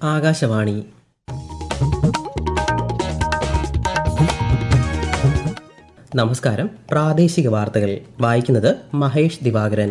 ആകാശവാണി നമസ്കാരം പ്രാദേശിക വാർത്തകൾ വായിക്കുന്നത് മഹേഷ് ദിവാകരൻ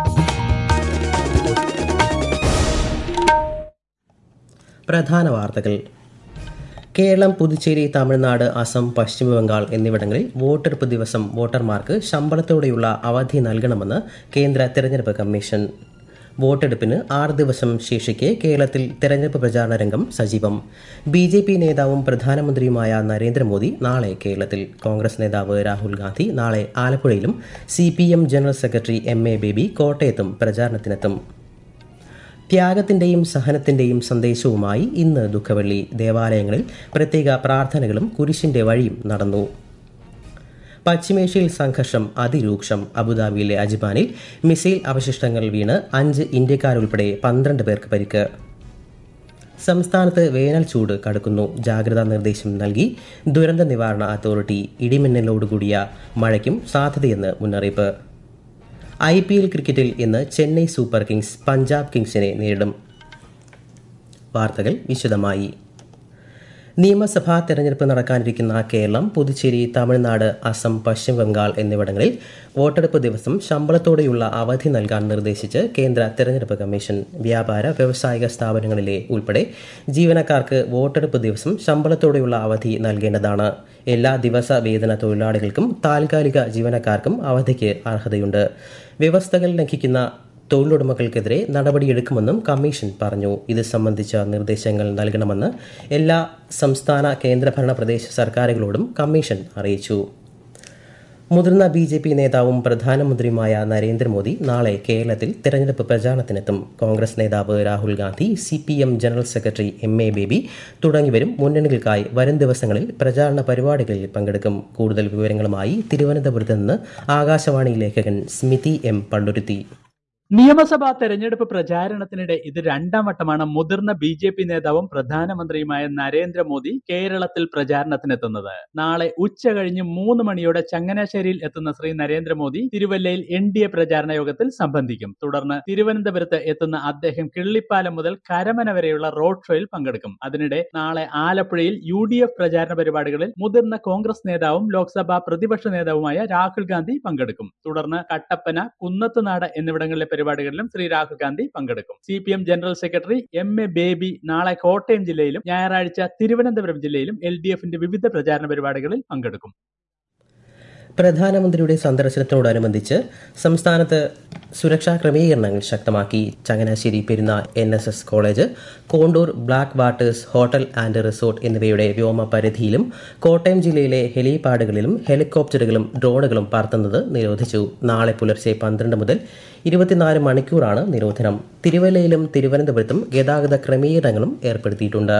പ്രധാന വാർത്തകൾ കേരളം പുതുച്ചേരി തമിഴ്നാട് അസം പശ്ചിമബംഗാൾ എന്നിവിടങ്ങളിൽ വോട്ടെടുപ്പ് ദിവസം വോട്ടർമാർക്ക് ശമ്പളത്തോടെയുള്ള അവധി നൽകണമെന്ന് കേന്ദ്ര തെരഞ്ഞെടുപ്പ് കമ്മീഷൻ വോട്ടെടുപ്പിന് ആറ് ദിവസം ശേഷിക്കെ കേരളത്തിൽ തെരഞ്ഞെടുപ്പ് പ്രചാരണ രംഗം സജീവം ബി ജെ പി നേതാവും പ്രധാനമന്ത്രിയുമായ നരേന്ദ്രമോദി നാളെ കേരളത്തിൽ കോൺഗ്രസ് നേതാവ് രാഹുൽ ഗാന്ധി നാളെ ആലപ്പുഴയിലും C P M general secretary M A Baby കോട്ടയത്തും പ്രചാരണത്തിനെത്തും ത്യാഗത്തിന്റെയും സഹനത്തിന്റെയും സന്ദേശവുമായി ഇന്ന് ദുഃഖവെള്ളി ദേവാലയങ്ങളിൽ പ്രത്യേക പ്രാർത്ഥനകളും കുരിശിന്റെ വഴിയും നടന്നു പശ്ചിമേഷ്യയിൽ സംഘർഷം അതിരൂക്ഷം അബുദാബിയിലെ അജ്മാനിൽ മിസൈൽ അവശിഷ്ടങ്ങൾ വീണ് അഞ്ച് ഇന്ത്യക്കാരുൾപ്പെടെ പന്ത്രണ്ട് പേർക്ക് പരിക്ക് സംസ്ഥാനത്ത് വേനൽ ചൂട് കടുക്കുന്നു ജാഗ്രതാ നിർദ്ദേശം നൽകി ദുരന്ത നിവാരണ അതോറിറ്റി ഇടിമിന്നലോടുകൂടിയ മഴയ്ക്കും സാധ്യതയെന്ന് മുന്നറിയിപ്പ് ഐ പി എൽ ക്രിക്കറ്റിൽ ഇന്ന് ചെന്നൈ സൂപ്പർ കിങ്സ് പഞ്ചാബ് കിങ്സിനെ നേരിടും വാർത്തകൾ വിശദമായി നിയമസഭാ തെരഞ്ഞെടുപ്പ് നടക്കാനിരിക്കുന്ന കേരളം പുതുച്ചേരി തമിഴ്നാട് അസം പശ്ചിമ ബംഗാൾ എന്നിവിടങ്ങളിൽ വോട്ടെടുപ്പ് ദിവസം ശമ്പളത്തോടെയുള്ള അവധി നൽകാൻ നിർദ്ദേശിച്ച് കേന്ദ്ര തെരഞ്ഞെടുപ്പ് കമ്മീഷൻ വ്യാപാര വ്യവസായിക സ്ഥാപനങ്ങളിലെ ഉൾപ്പെടെ ജീവനക്കാർക്ക് വോട്ടെടുപ്പ് ദിവസം ശമ്പളത്തോടെയുള്ള അവധി നൽകേണ്ടതാണ് എല്ലാ ദിവസ വേതന തൊഴിലാളികൾക്കും താൽക്കാലിക ജീവനക്കാർക്കും അവധിക്ക് അർഹതയുണ്ട് വ്യവസ്ഥകൾ ലംഘിക്കുന്ന തൊഴിലുടമകൾക്കെതിരെ നടപടിയെടുക്കുമെന്നും കമ്മീഷൻ പറഞ്ഞു ഇത് സംബന്ധിച്ച നിർദ്ദേശങ്ങൾ നൽകണമെന്ന് എല്ലാ സംസ്ഥാന കേന്ദ്രഭരണ പ്രദേശ സർക്കാരുകളോടും കമ്മീഷൻ അറിയിച്ചു മുതിർന്ന ബി ജെ പി നേതാവും പ്രധാനമന്ത്രിയുമായ നരേന്ദ്രമോദി നാളെ കേരളത്തിൽ തെരഞ്ഞെടുപ്പ് പ്രചാരണത്തിനെത്തും കോൺഗ്രസ് നേതാവ് Rahul Gandhi C P M general secretary M A Baby തുടങ്ങിയവരും മുന്നണികൾക്കായി വരും ദിവസങ്ങളിൽ പ്രചാരണ പരിപാടികളിൽ പങ്കെടുക്കും കൂടുതൽ വിവരങ്ങളുമായി തിരുവനന്തപുരത്ത് നിന്ന് ആകാശവാണി ലേഖകൻ സ്മിതി എം പള്ളുരുത്തി നിയമസഭാ തെരഞ്ഞെടുപ്പ് പ്രചാരണത്തിനിടെ ഇത് രണ്ടാം വട്ടമാണ് മുതിർന്ന ബി ജെ പി നേതാവും പ്രധാനമന്ത്രിയുമായ നരേന്ദ്രമോദി കേരളത്തിൽ പ്രചാരണത്തിനെത്തുന്നത് നാളെ ഉച്ച കഴിഞ്ഞ് മൂന്ന് മണിയോടെ ചങ്ങനാശ്ശേരിയിൽ എത്തുന്ന ശ്രീ നരേന്ദ്രമോദി തിരുവല്ലയിൽ എൻ ഡി എ പ്രചാരണ യോഗത്തിൽ സംബന്ധിക്കും തുടർന്ന് തിരുവനന്തപുരത്ത് എത്തുന്ന അദ്ദേഹം കിള്ളിപ്പാലം മുതൽ കരമന വരെയുള്ള റോഡ് ഷോയിൽ പങ്കെടുക്കും അതിനിടെ നാളെ ആലപ്പുഴയിൽ യു ഡി എഫ് പ്രചാരണ പരിപാടികളിൽ മുതിർന്ന കോൺഗ്രസ് നേതാവും ലോക്സഭാ പ്രതിപക്ഷ നേതാവുമായ രാഹുൽ ഗാന്ധി പങ്കെടുക്കും തുടർന്ന് കട്ടപ്പന കുന്നത്തുനാട് എന്നിവിടങ്ങളിലെ പരിപാടികളിലും ശ്രീ രാഹുൽ ഗാന്ധി പങ്കെടുക്കും C P M general secretary M A Baby നാളെ കോട്ടയം ജില്ലയിലും ഞായറാഴ്ച തിരുവനന്തപുരം ജില്ലയിലും എൽ ഡി എഫിന്റെ വിവിധ പ്രചാരണ പരിപാടികളിൽ പങ്കെടുക്കും പ്രധാനമന്ത്രിയുടെ സന്ദർശനത്തോടനുബന്ധിച്ച് സംസ്ഥാനത്ത് സുരക്ഷാ ക്രമീകരണങ്ങൾ ശക്തമാക്കി Changanassery Perunna N S S college Contour Black Waters hotel and resort എന്നിവയുടെ വ്യോമ പരിധിയിലും കോട്ടയം ജില്ലയിലെ ഹെലിപാഡുകളിലും ഹെലികോപ്റ്ററുകളും ഡ്രോണുകളും പറത്തുന്നത് നിരോധിച്ചു നാളെ പുലർച്ചെ പന്ത്രണ്ട് മുതൽ ഇരുപത്തിനാല് മണിക്കൂറാണ് നിരോധനം തിരുവല്ലയിലും തിരുവനന്തപുരത്തും ഗതാഗത ക്രമീകരണങ്ങളും ഏർപ്പെടുത്തിയിട്ടുണ്ട്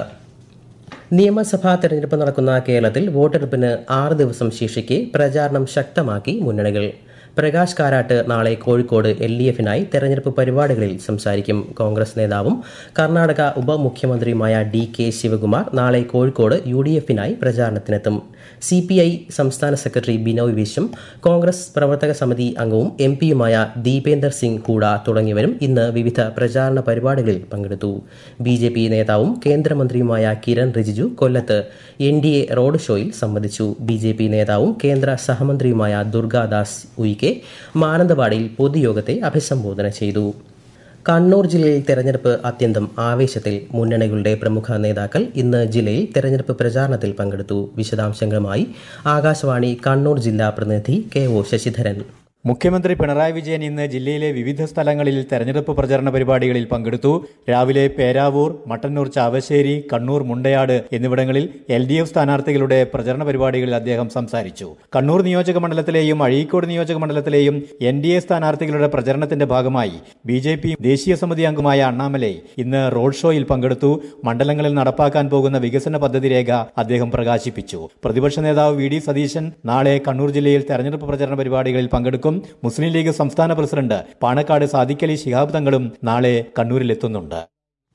നിയമസഭാ തെരഞ്ഞെടുപ്പ് നടക്കുന്ന കേരളത്തിൽ വോട്ടെടുപ്പിന് ആറ് ദിവസം ശേഷിക്കെ പ്രചാരണം ശക്തമാക്കി മുന്നണികൾ പ്രകാശ് കാരാട്ട് നാളെ കോഴിക്കോട് എൽ ഡി എഫിനായി തെരഞ്ഞെടുപ്പ് പരിപാടികളിൽ സംസാരിക്കും കോൺഗ്രസ് നേതാവും കർണാടക ഉപമുഖ്യമന്ത്രിയുമായ ഡി കെ ശിവകുമാർ നാളെ കോഴിക്കോട് യു ഡി എഫിനായി പ്രചാരണത്തിനെത്തും സി പി ഐ സംസ്ഥാന സെക്രട്ടറി ബിനോയ് വിശ്വം കോൺഗ്രസ് പ്രവർത്തക സമിതി അംഗവും എം പിയുമായ ദീപേന്ദർ സിംഗ് ഹൂഡ തുടങ്ങിയവരും ഇന്ന് വിവിധ പ്രചാരണ പരിപാടികളിൽ പങ്കെടുത്തു ബി ജെ പി നേതാവും കേന്ദ്രമന്ത്രിയുമായ കിരൺ റിജിജു കൊല്ലത്ത് എൻ ഡി എ റോഡ് ഷോയിൽ സംബന്ധിച്ചു ബി ജെ പി നേതാവും കേന്ദ്ര സഹമന്ത്രിയുമായ ദുർഗാദാസ് ഉയിക്കെ മാനന്തവാടിയിൽ പൊതുയോഗത്തെ അഭിസംബോധന ചെയ്തു കണ്ണൂർ ജില്ലയിൽ തെരഞ്ഞെടുപ്പ് അത്യന്തം ആവേശത്തിൽ മുന്നണികളുടെ പ്രമുഖ നേതാക്കൾ ഇന്ന് ജില്ലയിൽ തെരഞ്ഞെടുപ്പ് പ്രചാരണത്തിൽ പങ്കെടുത്തു വിശദാംശങ്ങളുമായി ആകാശവാണി കണ്ണൂർ ജില്ലാ പ്രതിനിധി കെ ഒ ശശിധരൻ മുഖ്യമന്ത്രി പിണറായി വിജയൻ ഇന്ന് ജില്ലയിലെ വിവിധ സ്ഥലങ്ങളിൽ തെരഞ്ഞെടുപ്പ് പ്രചരണ പരിപാടികളിൽ പങ്കെടുത്തു രാവിലെ പേരാവൂർ മട്ടന്നൂർ ചാവശ്ശേരി കണ്ണൂർ മുണ്ടയാട് എന്നിവിടങ്ങളിൽ എൽ ഡി എഫ് സ്ഥാനാർത്ഥികളുടെ പ്രചരണ പരിപാടികളിൽ അദ്ദേഹം സംസാരിച്ചു കണ്ണൂർ നിയോജക മണ്ഡലത്തിലെയും അഴീക്കോട് നിയോജക മണ്ഡലത്തിലെയും എൻ ഡി എ സ്ഥാനാർത്ഥികളുടെ പ്രചരണത്തിന്റെ ഭാഗമായി ബി ജെ പി ദേശീയ സമിതി അംഗമായ അണ്ണാമലൈ ഇന്ന് റോഡ് ഷോയിൽ പങ്കെടുത്തു മണ്ഡലങ്ങളിൽ നടപ്പാക്കാൻ പോകുന്ന വികസന പദ്ധതി രേഖ അദ്ദേഹം പ്രകാശിപ്പിച്ചു പ്രതിപക്ഷ നേതാവ് വി ഡി സതീശൻ നാളെ കണ്ണൂർ ജില്ലയിൽ തെരഞ്ഞെടുപ്പ് പ്രചരണ പരിപാടികളിൽ പങ്കെടുക്കും മുസ്ലിം ലീഗ് സംസ്ഥാന പ്രസിഡന്റ് പാണക്കാട് സാദിഖലി ശിഹാബ് തങ്ങളും നാളെ കണ്ണൂരിലെത്തുന്നുണ്ട്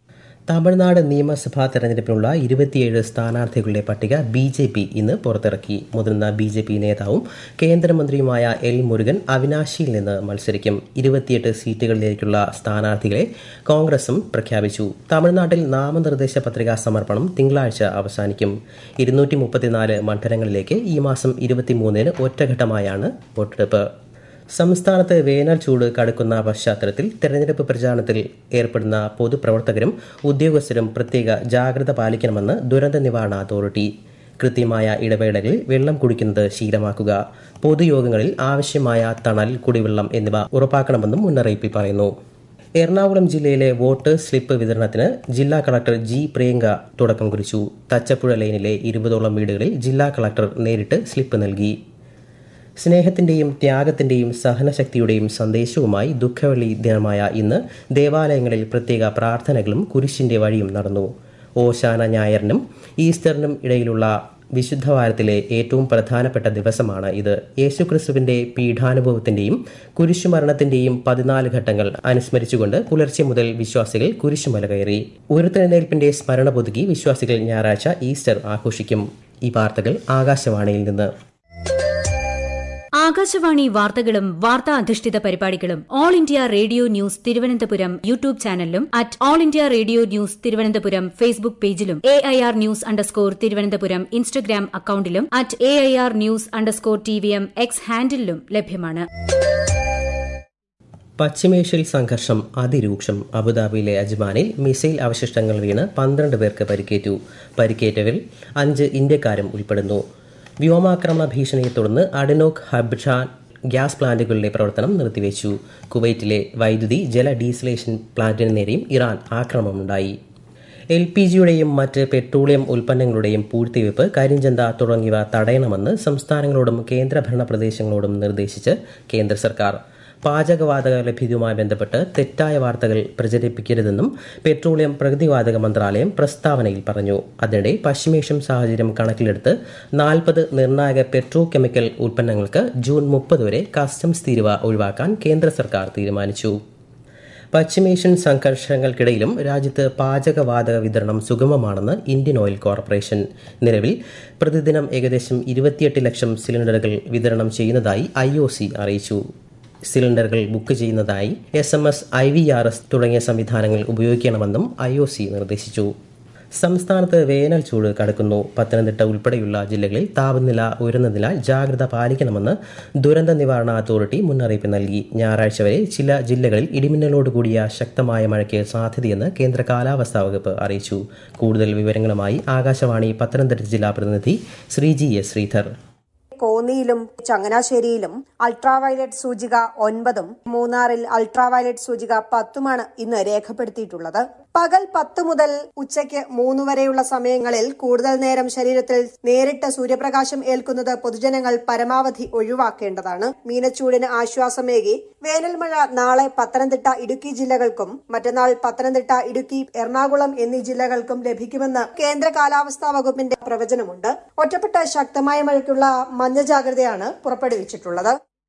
തമിഴ്നാട് നിയമസഭാ തെരഞ്ഞെടുപ്പിനുള്ള ഇരുപത്തിയേഴ് സ്ഥാനാർത്ഥികളുടെ പട്ടിക ബി ജെ പി ഇന്ന് പുറത്തിറക്കി മുതിർന്ന ബി ജെ പി നേതാവും കേന്ദ്രമന്ത്രിയുമായ എൽ മുരുകൻ അവിനാശിയിൽ നിന്ന് മത്സരിക്കും ഇരുപത്തിയെട്ട് സീറ്റുകളിലേക്കുള്ള സ്ഥാനാർത്ഥികളെ കോൺഗ്രസും പ്രഖ്യാപിച്ചു തമിഴ്നാട്ടിൽ നാമനിർദ്ദേശ പത്രികാ സമർപ്പണം തിങ്കളാഴ്ച അവസാനിക്കും ഇരുന്നൂറ്റി മുപ്പത്തിനാല് മണ്ഡലങ്ങളിലേക്ക് ഈ മാസം ഇരുപത്തിമൂന്നിന് ഒറ്റഘട്ടമായാണ് വോട്ടെടുപ്പ് സംസ്ഥാനത്ത് വേനൽ ചൂട് കടുക്കുന്ന പശ്ചാത്തലത്തിൽ തെരഞ്ഞെടുപ്പ് പ്രചാരണത്തിൽ ഏർപ്പെടുന്ന പൊതുപ്രവർത്തകരും ഉദ്യോഗസ്ഥരും പ്രത്യേക ജാഗ്രത പാലിക്കണമെന്ന് ദുരന്ത നിവാരണ അതോറിറ്റി കൃത്യമായ ഇടവേളകളിൽ വെള്ളം കുടിക്കുന്നത് ശീലമാക്കുക പൊതുയോഗങ്ങളിൽ ആവശ്യമായ തണൽ കുടിവെള്ളം എന്നിവ ഉറപ്പാക്കണമെന്നും മുന്നറിയിപ്പിൽ പറയുന്നു എറണാകുളം ജില്ലയിലെ വോട്ട് സ്ലിപ്പ് വിതരണത്തിന് ജില്ലാ കളക്ടർ ജി പ്രിയങ്ക തുടക്കം കുറിച്ചു തച്ചപ്പുഴ ലൈനിലെ ഇരുപതോളം വീടുകളിൽ ജില്ലാ കളക്ടർ നേരിട്ട് സ്ലിപ്പ് നൽകി സ്നേഹത്തിന്റെയും ത്യാഗത്തിന്റെയും സഹനശക്തിയുടെയും സന്ദേശവുമായി ദുഃഖവെള്ളി ദിനമായ ഇന്ന് ദേവാലയങ്ങളിൽ പ്രത്യേക പ്രാർത്ഥനകളും കുരിശിന്റെ വഴിയും നടന്നു ഓശാന ഞായറിനും ഈസ്റ്ററിനും ഇടയിലുള്ള വിശുദ്ധവാരത്തിലെ ഏറ്റവും പ്രധാനപ്പെട്ട ദിവസമാണ് ഇത് യേശുക്രിസ്തുവിന്റെ പീഠാനുഭവത്തിന്റെയും കുരിശുമരണത്തിന്റെയും പതിനാല് ഘട്ടങ്ങൾ അനുസ്മരിച്ചുകൊണ്ട് പുലർച്ചെ മുതൽ വിശ്വാസികൾ കുരിശുമല കയറി ഉയർത്തെഴുന്നേൽപ്പിന്റെ സ്മരണ പുതുക്കി വിശ്വാസികൾ ഞായറാഴ്ച ഈസ്റ്റർ ആഘോഷിക്കും ഈ വാർത്തകൾ ആകാശവാണിയിൽ നിന്ന് ആകാശവാണി വാർത്തകളും വാർത്താ അധിഷ്ഠിത പരിപാടികളും All India Radio news Thiruvananthapuram YouTube ചാനലിലും at All India Radio news Thiruvananthapuram Facebook പേജിലും A I R news underscore Thiruvananthapuram Instagram അക്കൌണ്ടിലും at A I R news underscore T V M X ഹാൻഡിലും ലഭ്യമാണ് പശ്ചിമേഷ്യയിൽ സംഘർഷം അതിരൂക്ഷം അബുദാബിയിലെ അജ്മാനിൽ മിസൈൽ അവശിഷ്ടങ്ങൾ വീണ് പന്ത്രണ്ട് പേർക്ക് പരിക്കേറ്റു പരിക്കേറ്റവരിൽ അഞ്ച് ഇന്ത്യക്കാരും ഉൾപ്പെടുന്നു വ്യോമാക്രമണ ഭീഷണിയെ തുടർന്ന് അഡനോക് ഹബ്ഷാൻ ഗ്യാസ് പ്ലാന്റുകളുടെ പ്രവർത്തനം നിർത്തിവെച്ചു കുവൈറ്റിലെ വൈദ്യുതി ജല ഡീസലേഷൻ പ്ലാന്റിന് നേരെയും ഇറാൻ ആക്രമണമുണ്ടായി എൽ പി ജിയുടെയും മറ്റ് പെട്രോളിയം ഉൽപ്പന്നങ്ങളുടെയും പൂഴ്ത്തിവയ്പ് കരിഞ്ചന്ത തുടങ്ങിയവ തടയണമെന്ന് സംസ്ഥാനങ്ങളോടും കേന്ദ്രഭരണ പ്രദേശങ്ങളോടും നിർദ്ദേശിച്ച് കേന്ദ്ര സർക്കാർ പാചകവാതക ലഭ്യതയുമായി ബന്ധപ്പെട്ട് തെറ്റായ വാർത്തകൾ പ്രചരിപ്പിക്കരുതെന്നും പെട്രോളിയം പ്രകൃതിവാതക മന്ത്രാലയം പ്രസ്താവനയിൽ പറഞ്ഞു അതിനിടെ പശ്ചിമേഷ്യൻ സാഹചര്യം കണക്കിലെടുത്ത് നാൽപ്പത് നിർണായക പെട്രോ കെമിക്കൽ ഉൽപ്പന്നങ്ങൾക്ക് ജൂൺ മുപ്പത് വരെ കസ്റ്റംസ് തീരുവ ഒഴിവാക്കാൻ കേന്ദ്ര സർക്കാർ തീരുമാനിച്ചു പശ്ചിമേഷ്യൻ സംഘർഷങ്ങൾക്കിടയിലും രാജ്യത്ത് പാചകവാതക വിതരണം സുഗമമാണെന്ന് ഇന്ത്യൻ ഓയിൽ കോർപ്പറേഷൻ നിലവിൽ പ്രതിദിനം ഏകദേശം ഇരുപത്തിയെട്ട് ലക്ഷം സിലിണ്ടറുകൾ വിതരണം ചെയ്യുന്നതായി ഐ അറിയിച്ചു സിലിണ്ടറുകൾ ബുക്ക് ചെയ്യുന്നതായി S M S I V R S തുടങ്ങിയ സംവിധാനങ്ങൾ ഉപയോഗിക്കണമെന്നും ഐ ഒ സി നിർദ്ദേശിച്ചു സംസ്ഥാനത്ത് വേനൽ ചൂട് കടക്കുന്നു പത്തനംതിട്ട ഉൾപ്പെടെയുള്ള ജില്ലകളിൽ താപനില ഉയർന്നതിനാൽ ജാഗ്രത പാലിക്കണമെന്ന് ദുരന്ത നിവാരണ അതോറിറ്റി മുന്നറിയിപ്പ് നൽകി ഞായറാഴ്ച വരെ ചില ജില്ലകളിൽ ഇടിമിന്നലോടുകൂടിയ ശക്തമായ മഴയ്ക്ക് സാധ്യതയെന്ന് കേന്ദ്ര കാലാവസ്ഥാ വകുപ്പ് അറിയിച്ചു കൂടുതൽ വിവരങ്ങളുമായി ആകാശവാണി പത്തനംതിട്ട ജില്ലാ പ്രതിനിധി ശ്രീജി എസ് ശ്രീധർ കോന്നിയിലും ചങ്ങനാശ്ശേരിയിലും അൾട്രാവയലറ്റ് സൂചിക ഒൻപതും മൂന്നാറിൽ അൾട്രാവയലറ്റ് സൂചിക പത്തുമാണ് ഇന്ന് രേഖപ്പെടുത്തിയിട്ടുള്ളത് പകൽ പത്ത് മുതൽ ഉച്ചയ്ക്ക് മൂന്ന് വരെയുള്ള സമയങ്ങളിൽ കൂടുതൽ നേരം ശരീരത്തിൽ നേരിട്ട് സൂര്യപ്രകാശം ഏൽക്കുന്നത് പൊതുജനങ്ങൾ പരമാവധി ഒഴിവാക്കേണ്ടതാണ് മീനച്ചൂടിന് ആശ്വാസമേകി വേനൽമഴ നാളെ പത്തനംതിട്ട ഇടുക്കി ജില്ലകൾക്കും മറ്റന്നാൾ പത്തനംതിട്ട ഇടുക്കി എറണാകുളം എന്നീ ജില്ലകൾക്കും ലഭിക്കുമെന്ന് കേന്ദ്ര കാലാവസ്ഥാ വകുപ്പിന്റെ പ്രവചനമുണ്ട് ഒറ്റപ്പെട്ട ശക്തമായ മഴയ്ക്കുള്ള മഞ്ഞ ജാഗ്രതയാണ് പുറപ്പെടുവിച്ചിട്ടുള്ളത്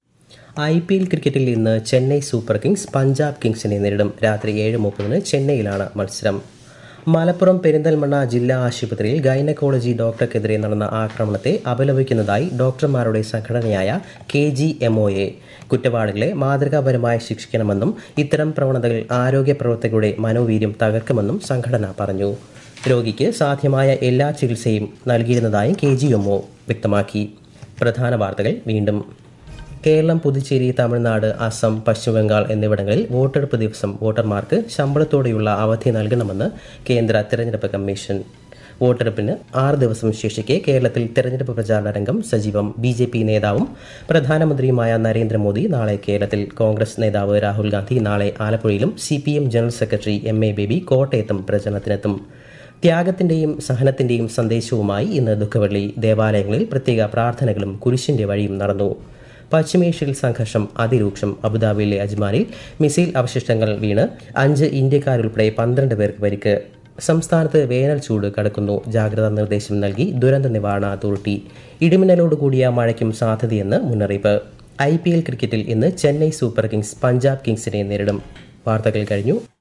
ഐ പി എൽ ക്രിക്കറ്റിൽ ഇന്ന് ചെന്നൈ സൂപ്പർ കിങ്സ് പഞ്ചാബ് കിങ്സിനെ നേരിടും രാത്രി ഏഴ് മുപ്പതിന് ചെന്നൈയിലാണ് മത്സരം മലപ്പുറം പെരിന്തൽമണ്ണ ജില്ലാ ആശുപത്രിയിൽ ഗൈനക്കോളജി ഡോക്ടർക്കെതിരെ നടന്ന ആക്രമണത്തെ അപലപിക്കുന്നതായി ഡോക്ടർമാരുടെ സംഘടനയായ K G M O A കുറ്റവാളികളെ മാതൃകാപരമായി ശിക്ഷിക്കണമെന്നും ഇത്തരം പ്രവണതകൾ ആരോഗ്യ പ്രവർത്തകരുടെ മനോവീര്യം തകർക്കുമെന്നും സംഘടന പറഞ്ഞു രോഗിക്ക് സാധ്യമായ എല്ലാ ചികിത്സയും നൽകിയിരുന്നതായും കെ ജി എം ഒ വ്യക്തമാക്കി പ്രധാന വാർത്തകൾ വീണ്ടും കേരളം പുതുച്ചേരി തമിഴ്നാട് അസം പശ്ചിമബംഗാൾ എന്നിവിടങ്ങളിൽ വോട്ടെടുപ്പ് ദിവസം വോട്ടർമാർക്ക് ശമ്പളത്തോടെയുള്ള അവധി നൽകണമെന്ന് കേന്ദ്ര തെരഞ്ഞെടുപ്പ് കമ്മീഷൻ വോട്ടെടുപ്പിന് ആറ് ദിവസം ശേഷിക്കെ കേരളത്തിൽ തെരഞ്ഞെടുപ്പ് പ്രചാരണ രംഗം സജീവം ബി ജെ പി നേതാവും പ്രധാനമന്ത്രിയുമായ നരേന്ദ്രമോദി നാളെ കേരളത്തിൽ കോൺഗ്രസ് നേതാവ് രാഹുൽ ഗാന്ധി നാളെ ആലപ്പുഴയിലും C P M general secretary M A Baby കോട്ടയത്തും പ്രചരണത്തിനെത്തും ത്യാഗത്തിന്റെയും സഹനത്തിന്റെയും സന്ദേശവുമായി ഇന്ന് ദുഃഖവെള്ളി ദേവാലയങ്ങളിൽ പ്രത്യേക പ്രാർത്ഥനകളും കുരിശിന്റെ വഴിയും നടന്നു പശ്ചിമേഷ്യയിൽ സംഘർഷം അതിരൂക്ഷം അബുദാബിയിലെ അജ്മാനിൽ മിസൈൽ അവശിഷ്ടങ്ങൾ വീണ് അഞ്ച് ഇന്ത്യക്കാരുൾപ്പെടെ പന്ത്രണ്ട് പേർക്ക് പരിക്ക് സംസ്ഥാനത്ത് വേനൽ ചൂട് കടക്കുന്നു ജാഗ്രതാ നിർദ്ദേശം നൽകി ദുരന്ത നിവാരണ അതോറിറ്റി ഇടിമിന്നലോടുകൂടിയ മഴയ്ക്കും സാധ്യതയെന്ന് മുന്നറിയിപ്പ് ഐ പി എൽ ക്രിക്കറ്റിൽ ഇന്ന് ചെന്നൈ സൂപ്പർ കിങ്സ് പഞ്ചാബ് കിങ്സിനെ നേരിടും വാർത്തകൾ കഴിഞ്ഞു